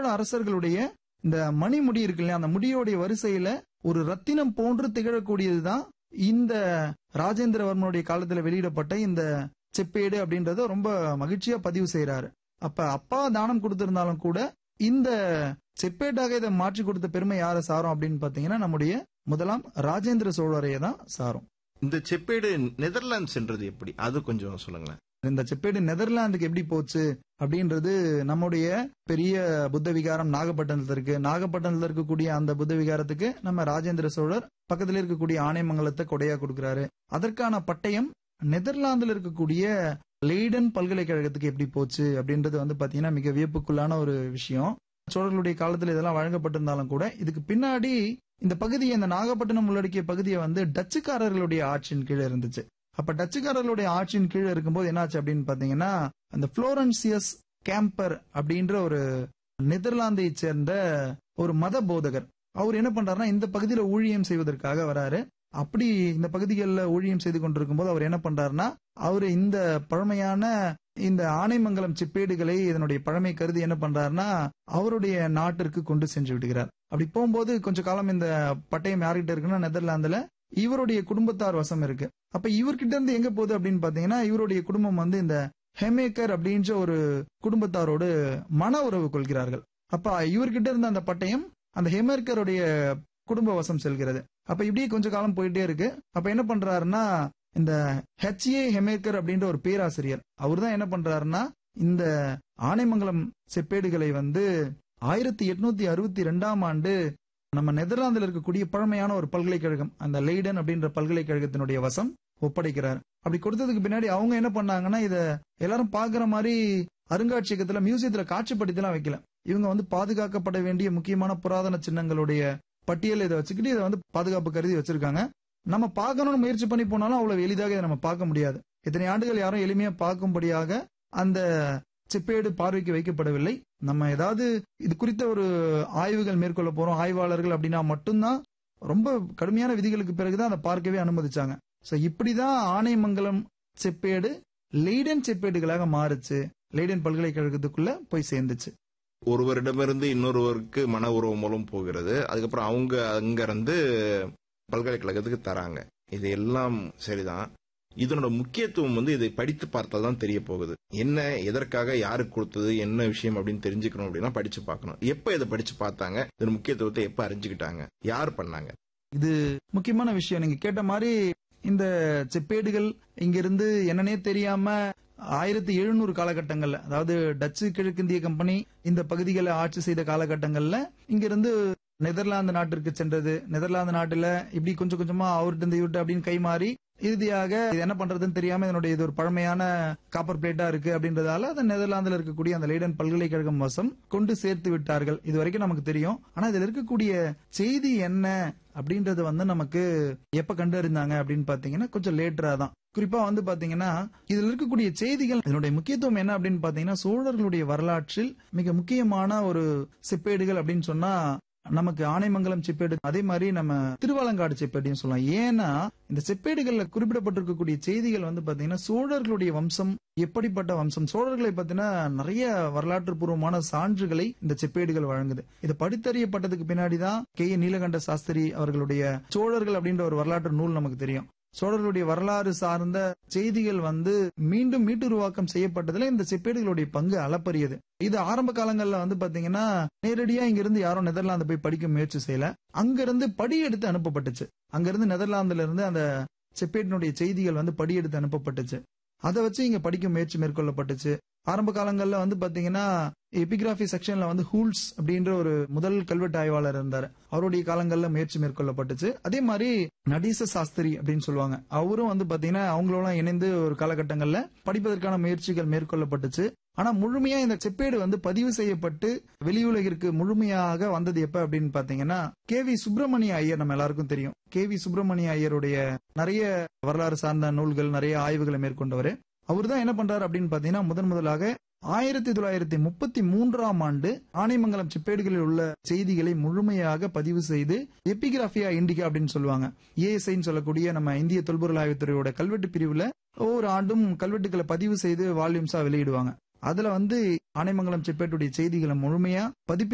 சோழ அரசர்களுடைய இந்த மணிமுடி இருக்கு இல்லையா அந்த முடியோடைய வரிசையில ஒரு ரத்தினம் போன்று திகழக்கூடியதுதான் இந்த ராஜேந்திரவர்மனுடைய காலத்துல வெளியிடப்பட்ட இந்த செப்பேடு அப்படின்றத ரொம்ப மகிழ்ச்சியா பதிவு செய்யறாரு அப்ப அப்பா தானம் கொடுத்திருந்தாலும் கூட இந்த செப்பேட்டாக இதை மாற்றி கொடுத்த பெருமை யாரை சாரும் அப்படின்னு பாத்தீங்கன்னா நம்முடைய முதலாம் ராஜேந்திர சோழரையை தான் சாரும் இந்த செப்பேடு நெதர்லாந்து சென்றது எப்படி அது கொஞ்சம் சொல்லுங்களேன் இந்த செப்பேடு நெதர்லாந்துக்கு எப்படி போச்சு அப்படின்றது நம்முடைய பெரிய புத்த விகாரம் நாகப்பட்டினத்துல இருக்கு நாகப்பட்டினத்துல இருக்கக்கூடிய அந்த புத்த விகாரத்துக்கு நம்ம ராஜேந்திர சோழர் பக்கத்துல இருக்கக்கூடிய ஆனைமங்கலத்தை கொடையா கொடுக்கிறாரு அதற்கான பட்டயம் நெதர்லாந்துல இருக்கக்கூடிய லெய்டன் பல்கலைக்கழகத்துக்கு எப்படி போச்சு அப்படின்றது வந்து பாத்தீங்கன்னா மிக வியப்புக்குள்ளான ஒரு விஷயம் சோழர்களுடைய காலத்துல இதெல்லாம் வழங்கப்பட்டிருந்தாலும் கூட இதுக்கு பின்னாடி இந்த பகுதியை இந்த நாகப்பட்டினம் உள்ளடக்கிய பகுதியை வந்து டச்சுக்காரர்களுடைய ஆட்சியின் கீழே இருந்துச்சு அப்ப டச்சுக்காரர்களுடைய ஆட்சியின் கீழே இருக்கும்போது என்னாச்சு அப்படின்னு பாத்தீங்கன்னா அந்த புளோரன்சியஸ் கேம்பர் அப்படின்ற ஒரு நெதர்லாந்தை சேர்ந்த ஒரு மத போதகர் அவர் என்ன பண்றாருன்னா இந்த பகுதியில ஊழியம் செய்வதற்காக வராரு அப்படி இந்த பகுதிகளில் ஊழியம் செய்து கொண்டிருக்கும் போது அவர் என்ன பண்றாருன்னா அவர் இந்த பழமையான இந்த ஆனைமங்கலம் செப்பேடுகளை இதனுடைய பழமை கருதி என்ன பண்றாருன்னா அவருடைய நாட்டிற்கு கொண்டு சென்று விடுகிறார் அப்படி போகும்போது கொஞ்ச காலம் இந்த பட்டயம் யார்கிட்ட இருக்குன்னா நெதர்லாந்துல இவருடைய குடும்பத்தார் வசம் இருக்கு அப்ப இவர்கிட்ட இருந்து எங்க போகுது அப்படின்னு பாத்தீங்கன்னா இவருடைய குடும்பம் வந்து இந்த ஹெமேக்கர் அப்படின்ற ஒரு குடும்பத்தாரோடு மன உறவு கொள்கிறார்கள் அப்ப இவர்கிட்ட இருந்த அந்த பட்டயம் அந்த ஹெமேக்கருடைய குடும்ப வசம் செல்கிறது அப்ப இப்படியே கொஞ்ச காலம் போயிட்டே இருக்கு அப்ப என்ன பண்றாருன்னா இந்த ஹெச்ஏ ஹெமேக்கர் அப்படின்ற ஒரு பேராசிரியர் அவர் தான் என்ன பண்றாருன்னா இந்த ஆனைமங்கலம் செப்பேடுகளை வந்து ஆயிரத்தி எட்நூத்தி அறுபத்தி ரெண்டாம் ஆண்டு நம்ம நெதர்லாந்துல இருக்கக்கூடிய பழமையான ஒரு பல்கலைக்கழகம் அந்த லெய்டன் அப்படின்ற பல்கலைக்கழகத்தினுடைய வசம் ஒப்படைக்கிறார் அப்படி கொடுத்ததுக்கு பின்னாடி அவங்க என்ன பண்ணாங்கன்னா இத எல்லாரும் பாக்குற மாதிரி அருங்காட்சியகத்துல மியூசியத்துல காட்சிப்படுத்திலாம் வைக்கல இவங்க வந்து பாதுகாக்கப்பட வேண்டிய முக்கியமான புராதன சின்னங்களுடைய பட்டியல் இதை வச்சுக்கிட்டு இதை வந்து பாதுகாப்பு கருதி வச்சிருக்காங்க நம்ம பார்க்கணும்னு முயற்சி பண்ணி போனாலும் அவ்வளவு எளிதாக இதை நம்ம பார்க்க முடியாது இத்தனை ஆண்டுகள் யாரும் எளிமையா பார்க்கும்படியாக அந்த செப்பேடு பார்வைக்கு வைக்கப்படவில்லை நம்ம ஏதாவது இது குறித்த ஒரு ஆய்வுகள் மேற்கொள்ள போறோம் ஆய்வாளர்கள் அப்படின்னா மட்டும்தான் ரொம்ப கடுமையான விதிகளுக்கு பிறகுதான் அதை பார்க்கவே அனுமதிச்சாங்க சோ இப்படிதான் ஆனைமங்கலம் செப்பேடு லெய்டன் செப்பேடுகளாக மாறுச்சு லெய்டன் பல்கலைக்கழகத்துக்குள்ள போய் சேர்ந்துச்சு ஒருவரிடமிருந்து இன்னொருவருக்கு மன உறவு மூலம் போகிறது அதுக்கப்புறம் அவங்க அங்க இருந்து பல்கலைக்கழகத்துக்கு தராங்க இது எல்லாம் சரிதான் இதனோட முக்கியத்துவம் வந்து இதை படித்து பார்த்தால் தான் தெரிய போகுது என்ன எதற்காக யாருக்கு கொடுத்தது என்ன விஷயம் அப்படின்னு தெரிஞ்சுக்கணும் அப்படின்னா படிச்சு பார்க்கணும் எப்ப இதை படிச்சு பார்த்தாங்க இதன் முக்கியத்துவத்தை எப்ப அறிஞ்சுக்கிட்டாங்க யார் பண்ணாங்க இது முக்கியமான விஷயம் நீங்க கேட்ட மாதிரி இந்த செப்பேடுகள் இங்கிருந்து என்னன்னே தெரியாம ஆயிரத்தி எழுநூறு காலகட்டங்கள்ல அதாவது டச்சு கிழக்கிந்திய கம்பெனி இந்த பகுதிகளை ஆட்சி செய்த காலகட்டங்கள்ல இங்கிருந்து நெதர்லாந்து நாட்டிற்கு சென்றது நெதர்லாந்து நாட்டுல இப்படி கொஞ்சம் கொஞ்சமா அவர்கிட்ட இருந்து இவர்கிட்ட அப்படின்னு கை மாறி இறுதியாக இது என்ன பண்றதுன்னு தெரியாம இதனுடைய இது ஒரு பழமையான காப்பர் பிளேட்டா இருக்கு அப்படின்றதால அது நெதர்லாந்துல இருக்கக்கூடிய அந்த லைடன் பல்கலைக்கழகம் வசம் கொண்டு சேர்த்து விட்டார்கள் இது வரைக்கும் நமக்கு தெரியும் ஆனா இதுல இருக்கக்கூடிய செய்தி என்ன அப்படின்றது வந்து நமக்கு எப்ப கண்டறிந்தாங்க அப்படின்னு பாத்தீங்கன்னா கொஞ்சம் லேட்டரா தான் குறிப்பா வந்து பாத்தீங்கன்னா இதுல இருக்கக்கூடிய செய்திகள் இதனுடைய முக்கியத்துவம் என்ன அப்படின்னு பாத்தீங்கன்னா சோழர்களுடைய வரலாற்றில் மிக முக்கியமான ஒரு செப்பேடுகள் அப்படின்னு சொன்னா நமக்கு ஆனைமங்கலம் செப்பேடு அதே மாதிரி நம்ம திருவாலங்காடு செப்பேடையும் சொல்லலாம் ஏன்னா இந்த செப்பேடுகள்ல குறிப்பிடப்பட்டிருக்கக்கூடிய செய்திகள் வந்து பாத்தீங்கன்னா சோழர்களுடைய வம்சம் எப்படிப்பட்ட வம்சம் சோழர்களை பத்தின நிறைய வரலாற்று பூர்வமான சான்றுகளை இந்த செப்பேடுகள் வழங்குது இது படித்தறியப்பட்டதுக்கு பின்னாடிதான் கே ஏ நீலகண்ட சாஸ்திரி அவர்களுடைய சோழர்கள் அப்படின்ற ஒரு வரலாற்று நூல் நமக்கு தெரியும் சோழர்களுடைய வரலாறு சார்ந்த செய்திகள் வந்து மீண்டும் மீட்டுருவாக்கம் செய்யப்பட்டதுல இந்த செப்பேடுகளுடைய பங்கு அளப்பரியது இது ஆரம்ப காலங்கள்ல வந்து பாத்தீங்கன்னா நேரடியா இங்க இருந்து யாரும் நெதர்லாந்து போய் படிக்க முயற்சி செய்யல அங்க இருந்து படி எடுத்து அனுப்பப்பட்டுச்சு அங்க இருந்து நெதர்லாந்துல இருந்து அந்த செப்பேட்டினுடைய செய்திகள் வந்து படி எடுத்து அனுப்பப்பட்டுச்சு அதை வச்சு இங்க படிக்க முயற்சி மேற்கொள்ளப்பட்டுச்சு ஆரம்ப காலங்கள்ல வந்து பாத்தீங்கன்னா எபிகிராபி செக்ஷன்ல வந்து ஹூல்ஸ் அப்படின்ற ஒரு முதல் கல்வெட்டு ஆய்வாளர் இருந்தாரு அவருடைய காலங்கள்ல முயற்சி மேற்கொள்ளப்பட்டுச்சு அதே மாதிரி நடீச சாஸ்திரி அப்படின்னு சொல்லுவாங்க அவரும் வந்து பாத்தீங்கன்னா அவங்களோட இணைந்து ஒரு காலகட்டங்கள்ல படிப்பதற்கான முயற்சிகள் மேற்கொள்ளப்பட்டுச்சு ஆனா முழுமையா இந்த செப்பேடு வந்து பதிவு செய்யப்பட்டு வெளியுலகிற்கு முழுமையாக வந்தது எப்ப அப்படின்னு பாத்தீங்கன்னா கே வி சுப்பிரமணிய ஐயர் நம்ம எல்லாருக்கும் தெரியும் கே வி சுப்பிரமணிய ஐயருடைய நிறைய வரலாறு சார்ந்த நூல்கள் நிறைய ஆய்வுகளை மேற்கொண்டவர் அவர் தான் என்ன பண்றாரு அப்படின்னு பாத்தீங்கன்னா முதன் முதலாக ஆயிரத்தி தொள்ளாயிரத்தி முப்பத்தி மூன்றாம் ஆண்டு ஆனைமங்கலம் செப்பேடுகளில் உள்ள செய்திகளை முழுமையாக பதிவு செய்து எபிகிராபியா இண்டிகா அப்படின்னு சொல்லுவாங்க ஏஎஸ்ஐன்னு சொல்லக்கூடிய நம்ம இந்திய தொல்பொருள் ஆய்வுத்துறையோட கல்வெட்டு பிரிவுல ஒவ்வொரு ஆண்டும் கல்வெட்டுகளை பதிவு செய்து வால்யூம்ஸா வெளியிடுவாங்க அதுல வந்து ஆனைமங்கலம் செப்பேட்டுடைய செய்திகளை முழுமையா பதிப்பு